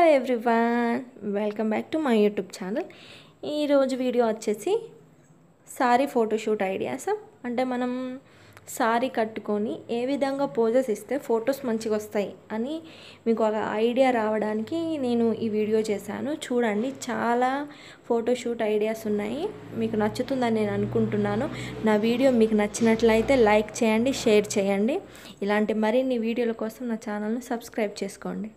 everyone welcome back to my YouTube channel ఈరోజు video వచ్చేసి sari photoshoot ideas అంటే మనం సారీ కట్టుకొని ఏ విధంగా పోజెస్ ఇస్తే ఫొటోస్ మంచిగా వస్తాయి అని మీకు ఒక ఐడియా రావడానికి నేను ఈ వీడియో చేశాను చూడండి చాలా ఫోటోషూట్ ఐడియాస్ ఉన్నాయి మీకు నచ్చుతుందని నేను అనుకుంటున్నాను నా వీడియో మీకు నచ్చినట్లయితే లైక్ చేయండి షేర్ చేయండి ఇలాంటి మరిన్ని వీడియోల కోసం నా ఛానల్ను సబ్స్క్రైబ్ చేసుకోండి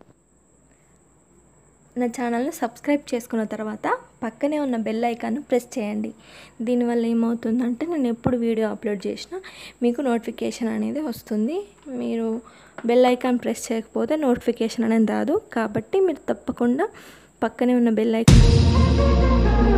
నా ఛానల్ని సబ్స్క్రైబ్ చేసుకున్న తర్వాత పక్కనే ఉన్న బెల్ ఐకాన్ను ప్రెస్ చేయండి దీనివల్ల ఏమవుతుందంటే నేను ఎప్పుడు వీడియో అప్లోడ్ చేసినా మీకు నోటిఫికేషన్ అనేది వస్తుంది మీరు బెల్ ఐకాన్ ప్రెస్ చేయకపోతే నోటిఫికేషన్ అనేది రాదు కాబట్టి మీరు తప్పకుండా పక్కనే ఉన్న బెల్ ఐకాన్